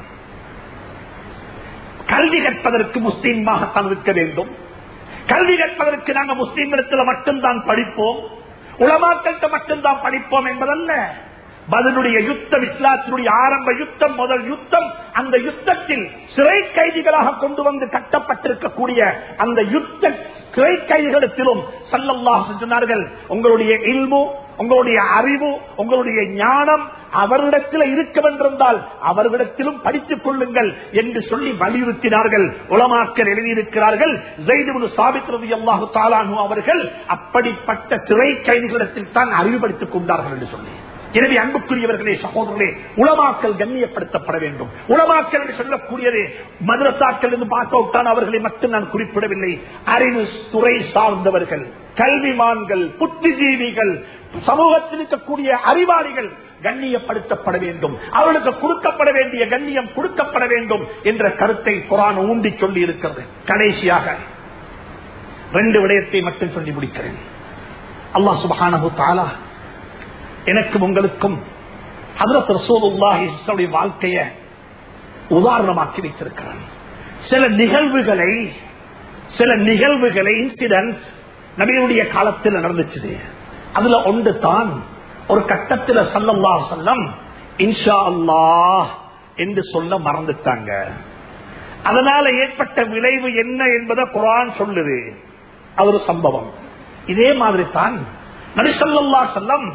கல்வி கற்பதற்கு முஸ்லீமாகத்தான் இருக்க வேண்டும் கல்வி கற்பதற்கு நாங்கள் முஸ்லீம்களிடத்தில் மட்டும்தான் படிப்போம் உலமாக்கள்கிட்ட மட்டும்தான் படிப்போம் என்பதல்ல பதிலுடைய யுத்தம் இஸ்லாத்தினுடைய ஆரம்ப யுத்தம் முதல் யுத்தம் அந்த யுத்தத்தில் சிறை கைதிகளாக கொண்டு வந்து கட்டப்பட்டிருக்கக்கூடிய அந்த யுத்த சிறை கைதிகளிடத்திலும் சல்லல்லாஹ் சொன்னார்கள் உங்களுடைய இல்மு உங்களுடைய அறிவு உங்களுடைய ஞானம் அவரிடத்தில் இருக்க வென்றிருந்தால் அவர்களிடத்திலும் படித்துக் கொள்ளுங்கள் என்று சொல்லி வலியுறுத்தினார்கள் உலமாக்கல் எழுதியிருக்கிறார்கள் சாபித்ரதி அல்லாஹு தாலானு அவர்கள் அப்படிப்பட்ட சிறை கைதிகளிடத்தில் தான் அறிவுபடுத்திக் கொண்டார்கள் என்று சொல்லி எனவே அன்புக்குரியவர்களே சகோதரர்களே உளமாக்கல் கண்ணியப்படுத்தப்பட வேண்டும் உளமாக்கல் என்று சொல்லக்கூடியது மதரசாக்கள் என்று பார்க்கவுத்தான் அவர்களை மட்டும் நான் குறிப்பிடவில்லை அறிவு துறை சார்ந்தவர்கள் கல்விமான்கள் புத்திஜீவிகள் சமூகத்தில் இருக்கக்கூடிய அறிவாளிகள் கண்ணியப்படுத்தப்பட வேண்டும் அவர்களுக்கு கொடுக்கப்பட வேண்டிய கண்ணியம் கொடுக்கப்பட வேண்டும் என்ற கருத்தை குரான் ஊண்டி சொல்லி இருக்கிறது கடைசியாக ரெண்டு விடயத்தை மட்டும் சொல்லி முடிக்கிறேன் அல்லாஹ் சுபஹானஹு தாலா எனக்கும் உங்களுக்கும் ஹதரத் ரசூலுல்லாஹி வாழ்க்கைய உதாரணமாக்கி வைத்திருக்கிறான் சில நிகழ்வுகளை சில நிகழ்வுகளை இன்சிடென்ட் நபியுடைய காலத்தில் நடந்துச்சு அதுல ஒன்று தான் ஒரு கட்டத்தில் சல்லல்லா சொல்லம் இன்ஷா அல்லாஹ் என்று சொல்ல மறந்துட்டாங்க அதனால ஏற்பட்ட விளைவு என்ன என்பதை குரான் சொல்லுது அது ஒரு சம்பவம் இதே மாதிரி தான் நபிசல்லா சொல்லம்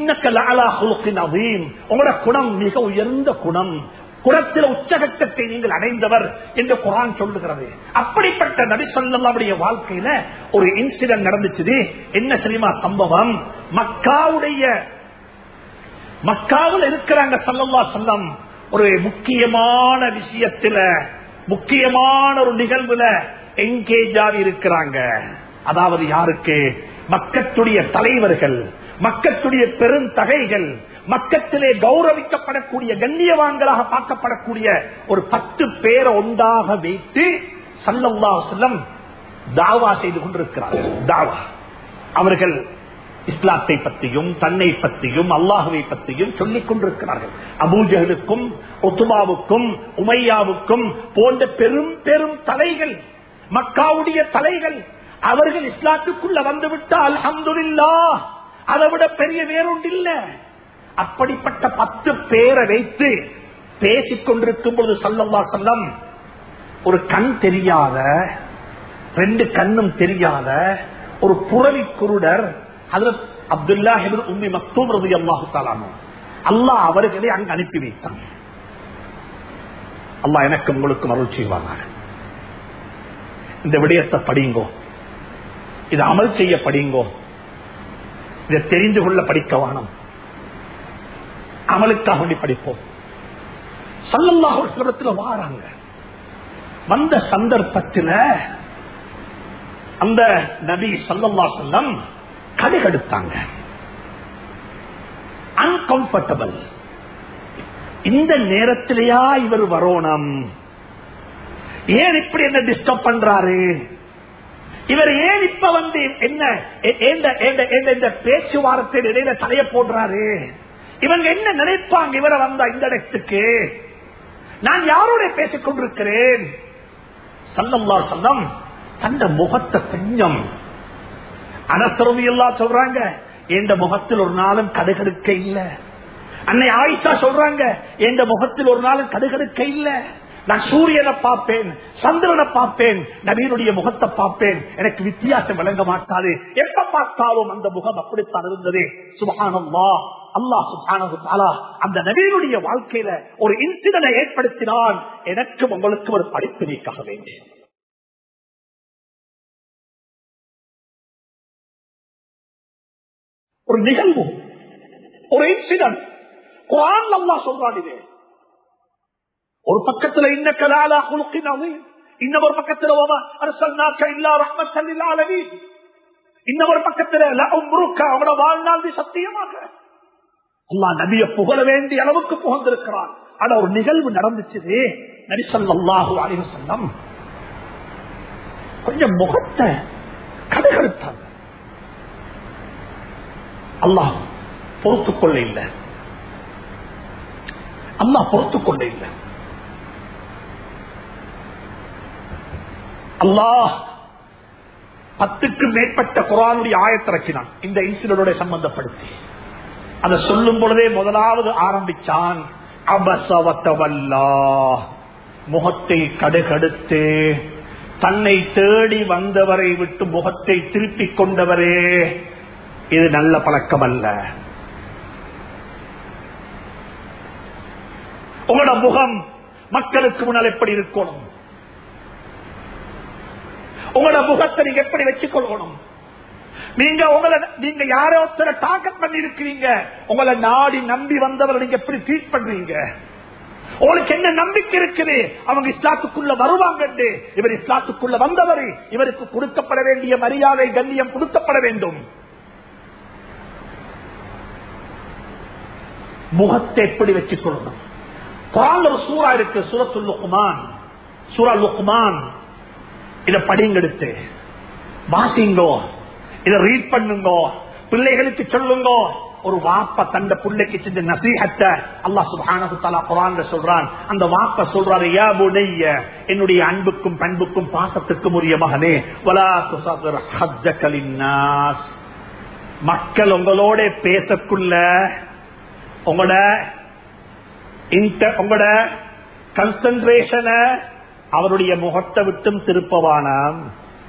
உங்களோட குணம் மிக உயர்ந்த குணம் குணத்தில் உச்சகட்டத்தை நீங்கள் அடைந்தவர் என்று குரான் சொல்லுகிறது அப்படிப்பட்ட நபி சொல்லாவுடைய வாழ்க்கையில ஒரு இன்சிடென்ட் நடந்துச்சு என்ன தெரியுமா சம்பவம் மக்காவுடைய மக்காவில் இருக்கிறாங்க சல்லல்லா சொல்லம் ஒரு முக்கியமான விஷயத்துல முக்கியமான ஒரு நிகழ்வுல எங்கேஜாக இருக்கிறாங்க அதாவது யாருக்கு மக்கத்துடைய தலைவர்கள் மக்கத்துடைய பெருந்தகைகள் மக்கத்திலே கௌரவிக்கப்படக்கூடிய கண்ணியவான்களாக பார்க்கப்படக்கூடிய ஒரு பத்து பேரை ஒன்றாக வைத்து சல்லல்லா செல்லம் தாவா செய்து கொண்டிருக்கிறார்கள் தாவா அவர்கள் இஸ்லாத்தை பற்றியும் தன்னை பற்றியும் அல்லாஹுவை பற்றியும் சொல்லிக் கொண்டிருக்கிறார்கள் அபூஜலுக்கும் ஒத்துமாவுக்கும் உமையாவுக்கும் போன்ற பெரும் பெரும் தலைகள் மக்காவுடைய தலைகள் அவர்கள் இஸ்லாத்துக்குள்ள வந்துவிட்டால் அஹமதுல்லா அதை விட பெரிய வேறொன்று இல்ல அப்படிப்பட்ட பத்து பேரை வைத்து பேசிக் கொண்டிருக்கும் பொழுது சல்லல்லா சொல்லம் ஒரு கண் தெரியாத ரெண்டு கண்ணும் தெரியாத ஒரு புறவி குருடர் ஹதரத் அப்துல்லா உம்மி மக்தூம் ரவி அல்லாஹு தாலானோ அல்லாஹ் அவர்களை அங்கு அனுப்பி வைத்தான் அல்லாஹ் எனக்கு உங்களுக்கு அருள் செய்வாங்க இந்த விடயத்தை படிங்கோ இது அமல் செய்ய படிங்கோ இதை தெரிந்து கொள்ள படிக்க வேணும் அமலுக்காக வேண்டி படிப்போம் சல்லல்லாஹத்தில் வாராங்க வந்த சந்தர்ப்பத்தில் அந்த நபி சல்லல்லா சொல்லம் கடுகடுத்தாங்க அன்கம்ஃபர்டபிள் இந்த நேரத்திலேயா இவர் வரணும் ஏன் இப்படி என்ன டிஸ்டர்ப் பண்றாரு இவர் ஏன் இப்ப வந்து என்ன எ- ஏந்த- ஏந்த- ஏந்த இந்த பேச்சுவார்த்தை இடையில தலைய போடுறாரு இவங்க என்ன நினைப்பாங்க இவரை வந்தா இந்த இடத்துக்கு நான் யாரோட பேசிக் கொண்டிருக்கிறேன் சல்லல்லா சொல்லம் தந்த முகத்தை கொஞ்சம் அனசரவி எல்லாம் சொல்றாங்க எந்த முகத்தில் ஒரு நாளும் கடுகடுக்க இல்ல அன்னை ஆயிஷா சொல்றாங்க எந்த முகத்தில் ஒரு நாளும் கடுகடுக்க இல்ல நான் சூரியனை பார்ப்பேன் சந்திரனை பார்ப்பேன் நபீனுடைய முகத்தை பார்ப்பேன் எனக்கு வித்தியாசம் விளங்க மாட்டாது எப்ப பார்த்தாலும் அந்த முகம் அப்படித்தான் இருந்தது சுபகானம்மா அல்லாஹ் சுப்ஹானஹு தஆலா அந்த நபீனுடைய வாழ்க்கையில ஒரு இன்சிடனை ஏற்படுத்தினான் எனக்கும் உங்களுக்கு ஒரு படிப்பினைக்காக வேண்டிய ஒரு நிகழ்வு ஒரு இன்சிடென்ட் குரான் அல்லாஹ் சொல்றான் இது ஒரு பக்கத்துல இன்ன கலாலா குலுக்கினாவே இன்னொரு பக்கத்துல வமா அரசல்னாக்க இல்லா ரஹ்மத்தல் லில் ஆலமீன் இன்னொரு பக்கத்துல லஅம்ருக்க அவன வாழ்நாள் நீ சத்தியமாக அல்லாஹ் நபிய புகழ வேண்டிய அளவுக்கு புகழ்ந்திருக்கிறான் ஆனா ஒரு நிகழ்வு நடந்துச்சு நபி ஸல்லல்லாஹு அலைஹி வஸல்லம் கொஞ்சம் முகத்தை கடுகடுத்தாங்க அல்லாஹ் பொறுத்துக் கொள்ள இல்லை அல்லாஹ் பொறுத்துக் கொள்ள இல்லை அல்லாஹ் பத்துக்கு மேற்பட்ட குரானுடைய ஆயத்திறக்கினான் இந்த இன்சிடனோட சம்பந்தப்படுத்தி அதை சொல்லும் பொழுதே முதலாவது ஆரம்பிச்சான் அபசவத்தவல்லா முகத்தை கடுகடுத்து தன்னை தேடி வந்தவரை விட்டு முகத்தை திருப்பிக் கொண்டவரே இது நல்ல பழக்கம் அல்ல உங்களோட முகம் மக்களுக்கு முன்னால் எப்படி இருக்கணும் உங்களோட முகத்தை நீங்க எப்படி வச்சுக்கொள்ளணும் நீங்க உங்களை நீங்க யாரோ ஒருத்தரை டாக்கெட் பண்ணி இருக்கிறீங்க உங்களை நாடி நம்பி வந்தவரை நீங்க எப்படி ட்ரீட் பண்றீங்க உங்களுக்கு என்ன நம்பிக்கை இருக்குது அவங்க இஸ்லாத்துக்குள்ள வருவாங்க இவர் இஸ்லாத்துக்குள்ள வந்தவர் இவருக்கு கொடுக்கப்பட வேண்டிய மரியாதை கண்ணியம் கொடுக்கப்பட வேண்டும் முகத்தை எப்படி வச்சுக் கொள்ளணும் குரான் ஒரு சூறா இருக்கு சூரத்து லுக்மான் சூரா லுக்மான் இத படிங்கெடுத்து வாசிங்கோ இத ரீட் பண்ணுங்க பிள்ளைகளுக்கு சொல்லுங்க ஒரு வாப்ப தந்த பிள்ளைக்கு செஞ்ச நசீகத்தை அல்லாஹ் சுப்ஹானஹு தஆலா குர்ஆன்ல சொல்றான் அந்த வாப்ப சொல்றாரு யா புனைய என்னுடைய அன்புக்கும் பண்புக்கும் பாசத்துக்கும் உரிய மகனே வலா துஸாதிர் ஹஜ்ஜக லின்னாஸ் மக்கள் உங்களோட பேசக்குள்ள உங்களோட இந்த- உங்களோட கன்சன்ட்ரேஷனை அவருடைய முகத்தை விட்டும் திருப்பவானாம்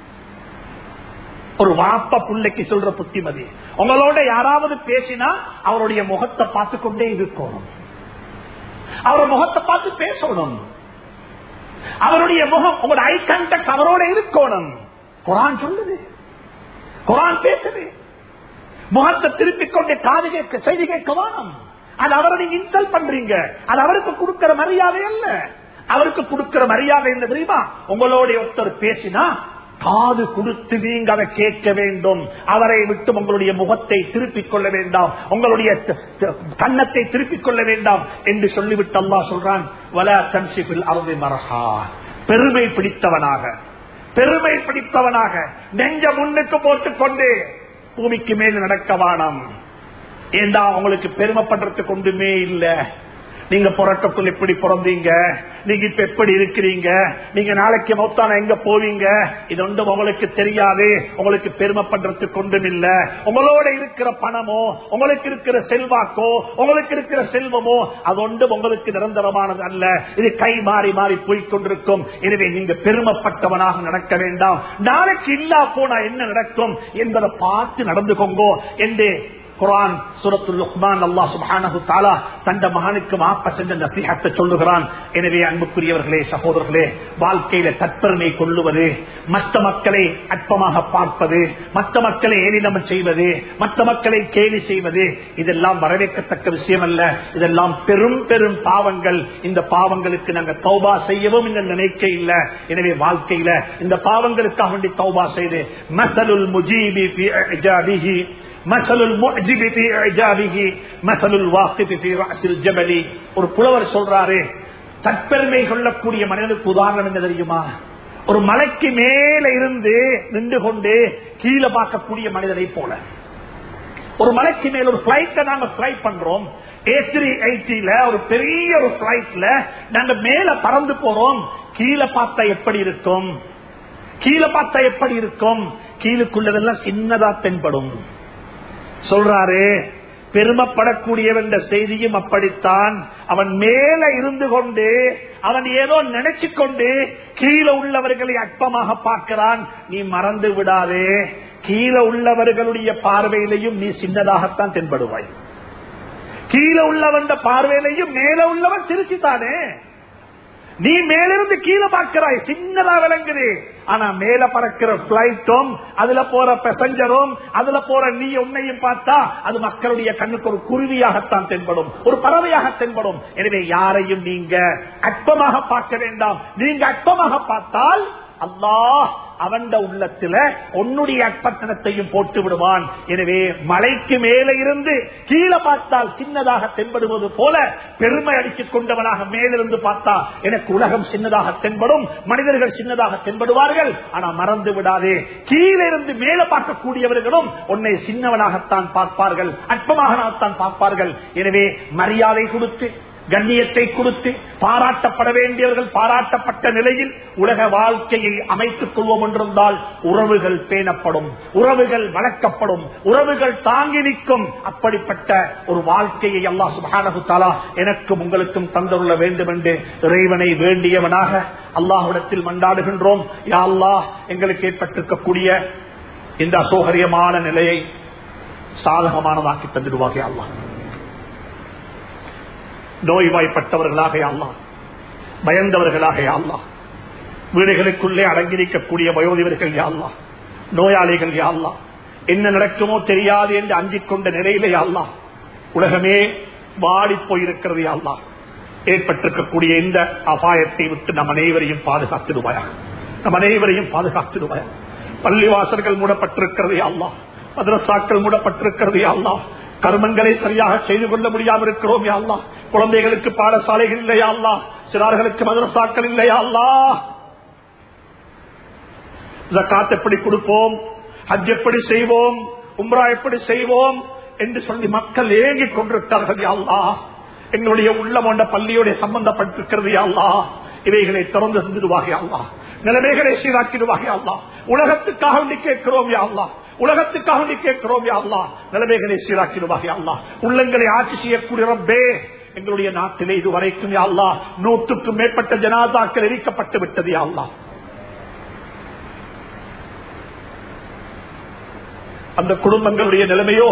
ஒரு வாப்ப பிள்ளைக்கு சொல்ற புத்திமதி உங்களோட யாராவது பேசினா அவருடைய முகத்தை பார்த்து கொண்டே இருக்கணும் அவர் முகத்தை பார்த்து பேசணும் அவருடைய முகம் உங்களோட ஐ கான்டாக்ட் அவரோட இருக்கணும் குரான் சொல்லுது குரான் பேசுது முகத்தை திருப்பிக் கொண்டு காது கேட்க செய்தி கேட்க வேணும் அது அவரை நீங்க இன்சல்ட் பண்றீங்க அது அவருக்கு கொடுக்கிற மரியாதை அல்ல அவருக்கு கொடுக்கிற மரியாதை என்ன தெரியுமா உங்களோட ஒருத்தர் பேசினா காது கொடுத்து நீங்க அதை கேட்க வேண்டும் அவரை விட்டு உங்களுடைய முகத்தை திருப்பிக் கொள்ள வேண்டாம் உங்களுடைய த- த- கன்னத்தை திருப்பிக் கொள்ள வேண்டாம் என்று சொல்லிவிட்டு அல்லாஹ் சொல்றான் வல தன்சிபில் அருமை மரஹா பெருமை பிடித்தவனாக பெருமை பிடித்தவனாக நெஞ்ச முன்னுக்கு போட்டுக் கொண்டு பூமிக்கு மேல் நடக்க வானம் ஏண்டா உங்களுக்கு பெருமைப்படுறதுக்கு ஒன்றுமே இல்ல நீங்க புறக்கத்துள் எப்படி பிறந்தீங்க நீங்க இப்ப எப்படி இருக்கிறீங்க நீங்க நாளைக்கு மௌத்தான எங்க போவீங்க இது ஒன்றும் உங்களுக்கு தெரியாது உங்களுக்கு பெருமைப்படுறதுக்கு ஒன்றும் இல்ல உங்களோட இருக்கிற பணமோ உங்களுக்கு இருக்கிற செல்வாக்கோ உங்களுக்கு இருக்கிற செல்வமோ அது ஒன்றும் உங்களுக்கு நிரந்தரமானது அல்ல இது கை மாறி மாறி போய்கொண்டிருக்கும் எனவே நீங்க பெருமைப்பட்டவனாக நடக்க வேண்டாம் நாளைக்கு இல்லா போனா என்ன நடக்கும் என்பதை பார்த்து நடந்து கொங்கோ என்று குரான் சூரத்துல் லுக்மான் அல்லாஹ் சுப்ஹானஹு தஆலா தந்த மகனுக்கு மாப்ப சென்ற நசீஹத்தை சொல்லுகிறான் எனவே அன்புக்குரியவர்களே சகோதரர்களே வாழ்க்கையில தற்பெருமை கொள்ளுவது மற்ற மக்களை அற்பமாக பார்ப்பது மற்ற மக்களை ஏலினம் செய்வது மற்ற மக்களை கேலி செய்வது இதெல்லாம் வரவேற்கத்தக்க விஷயம் அல்ல இதெல்லாம் பெரும் பெரும் பாவங்கள் இந்த பாவங்களுக்கு நாங்க தௌபா செய்யவும் இந்த நினைக்க இல்ல எனவே வாழ்க்கையில இந்த பாவங்களுக்காக வேண்டி தௌபா செய்து மசலுல் முஜீபி ஃபி இஜாபிஹி மசலுல் முஜிபி ஃபி இஜாபிஹி மசலுல் வாக்கிபி ஃபி ரஅஸில் ஜபலி ஒரு புலவர் சொல்றாரு தற்பெருமை கொள்ளக்கூடிய மனிதனுக்கு உதாரணம் என்ன தெரியுமா ஒரு மலைக்கு மேல இருந்து நின்று கொண்டு கீழே பார்க்கக்கூடிய மனிதனை போல ஒரு மலைக்கு மேல ஒரு பிளைட்ட நாங்க பிளை பண்றோம் ஏ த்ரீ எயிட்டில ஒரு பெரிய ஒரு பிளைட்ல நாங்க மேல பறந்து போறோம் கீழே பார்த்தா எப்படி இருக்கும் கீழே பார்த்தா எப்படி இருக்கும் கீழுக்குள்ளதெல்லாம் சின்னதா தென்படும் சொல்றாரு பெருமைப்படக்கூடியவன் என்ற செய்தியும் அப்படித்தான் அவன் மேல இருந்து கொண்டு அவன் ஏதோ நினைச்சு கொண்டு கீழே உள்ளவர்களை அற்பமாக பார்க்கிறான் நீ மறந்து விடாதே கீழே உள்ளவர்களுடைய பார்வையிலையும் நீ சின்னதாகத்தான் தென்படுவாய் கீழே உள்ளவன் பார்வையிலையும் மேல உள்ளவன் திருச்சித்தானே நீ மேலிருந்து கீழே பார்க்கிறாய் சின்னதா விளங்குது ஆனா மேல பறக்கிற பிளைட்டும் அதுல போற பெசஞ்சரும் அதுல போற நீ உன்னையும் பார்த்தா அது மக்களுடைய கண்ணுக்கு ஒரு குருவியாகத்தான் தென்படும் ஒரு பறவையாக தென்படும் எனவே யாரையும் நீங்க அற்பமாக பார்க்க வேண்டாம் நீங்க அற்பமாக பார்த்தால் அல்லாஹ் அவன் உள்ளத்துல உன்னுடைய அற்பத்தனத்தையும் போட்டு விடுவான் எனவே மலைக்கு மேலே இருந்து கீழே பார்த்தால் சின்னதாக தென்படுவது போல பெருமை அடித்துக் கொண்டவனாக மேலிருந்து பார்த்தா எனக்கு உலகம் சின்னதாக தென்படும் மனிதர்கள் சின்னதாக தென்படுவார்கள் ஆனா மறந்து விடாதே கீழே இருந்து மேலே பார்க்கக்கூடியவர்களும் உன்னை சின்னவனாகத்தான் பார்ப்பார்கள் அற்பமாகத்தான் பார்ப்பார்கள் எனவே மரியாதை கொடுத்து கண்ணியத்தை கொடுத்து பாராட்டப்பட வேண்டியவர்கள் பாராட்டப்பட்ட நிலையில் உலக வாழ்க்கையை அமைத்துக் கொள்வோம் என்றிருந்தால் உறவுகள் பேணப்படும் உறவுகள் வளர்க்கப்படும் உறவுகள் தாங்கி நிற்கும் அப்படிப்பட்ட ஒரு வாழ்க்கையை அல்லாஹ் சுபானகு தாலா எனக்கும் உங்களுக்கும் தந்துள்ள வேண்டும் என்று இறைவனை வேண்டியவனாக அல்லாஹுடத்தில் மண்டாடுகின்றோம் யா அல்லாஹ் எங்களுக்கு ஏற்பட்டிருக்கக்கூடிய இந்த அசௌகரியமான நிலையை சாதகமானதாக்கி தந்துடுவாக அல்லாஹ் நோய்வாய்ப்பட்டவர்களாக அல்லா பயந்தவர்களாக அல்லா வீடுகளுக்குள்ளே அடங்கியிருக்கக்கூடிய வயோதிபர்கள் யாழ்லா நோயாளிகள் யாழ்லா என்ன நடக்குமோ தெரியாது என்று அஞ்சிக் கொண்ட நிலையிலே அல்லா உலகமே வாடி போயிருக்கிறது அல்லா ஏற்பட்டிருக்கக்கூடிய இந்த அபாயத்தை விட்டு நம் அனைவரையும் பாதுகாத்திடுவாயா நம் அனைவரையும் பாதுகாத்திடுவாயா பள்ளிவாசல்கள் மூடப்பட்டிருக்கிறது அல்லா மதரசாக்கள் மூடப்பட்டிருக்கிறது அல்லா கர்மங்களை சரியாக செய்து கொள்ள முடியாமல் இருக்கிறோம் யாழ்லா குழந்தைகளுக்கு பாடசாலைகள் இல்லையா அல்லா சிறார்களுக்கு மதரசாக்கள் இல்லையா அல்லா ஜக்காத் எப்படி கொடுப்போம் ஹஜ் எப்படி செய்வோம் உம்ரா எப்படி செய்வோம் என்று சொல்லி மக்கள் ஏங்கிக் கொண்டிருக்கிறார்கள் யாழ்லா எங்களுடைய உள்ளம் கொண்ட பள்ளியோட சம்பந்தப்பட்டிருக்கிறது யாழ்லா இவைகளை திறந்து செஞ்சிடுவாக அல்லா நிலைமைகளை சீராக்கிடுவாக அல்லா உலகத்துக்காக வேண்டி கேட்கிறோம் யாழ்லா உலகத்துக்காக வேண்டி கேட்கிறோம் யாழ்லா நிலைமைகளை சீராக்கிடுவாக அல்லா உள்ளங்களை ஆட்சி செய்யக்கூடிய ரப்பே எங்களுடைய நாட்டிலே இதுவரைக்கும் யாழ்லா நூற்றுக்கும் மேற்பட்ட ஜனாதாக்கள் எரிக்கப்பட்டு விட்டது யாழ்லா அந்த குடும்பங்களுடைய நிலைமையோ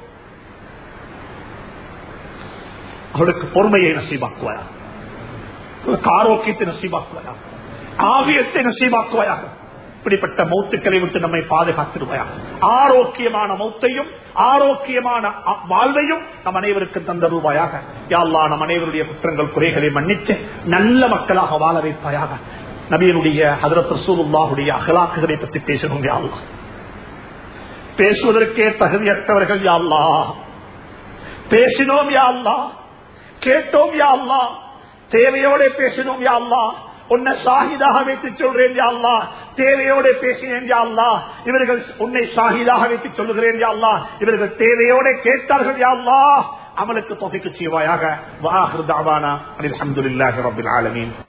அவளுக்கு பொறுமையை நசீபாக்குவாயா அவளுக்கு ஆரோக்கியத்தை நசீபாக்குவாயா ஆகியத்தை நசீபாக்குவாயாக இப்படிப்பட்ட மௌத்துக்களை விட்டு நம்மை பாதுகாத்திடுவாயா ஆரோக்கியமான மௌத்தையும் ஆரோக்கியமான வாழ்வையும் நம் அனைவருக்கும் தந்தருவாயாக யாழ்லா நம் அனைவருடைய குற்றங்கள் குறைகளை மன்னித்து நல்ல மக்களாக வாழ வைப்பாயாக நபியனுடைய ஹதரத் ரசூலுல்லாஹுடைய அகலாக்குகளை பற்றி பேசணும் யாழ்லா பேசுவதற்கே தகுதியற்றவர்கள் யாழ்லா பேசினோம் யாழ்லா கேட்டோம் யாழ்லா தேவையோட பேசினோம் யாழ்லா உன்னை சாகிதாக வைத்து சொல்றேன் யாழ்லா தேவையோட பேசினேன் யாழ்லா இவர்கள் உன்னை சாகிதாக வைத்து சொல்லுகிறேன் யாழ்லா இவர்கள் தேவையோட கேட்டார்கள் யாழ்லா அமலுக்கு தொகைக்கு செய்வாயாக வாஹர் தாவானா அலமதுல்லாஹி ரபில் ஆலமீன்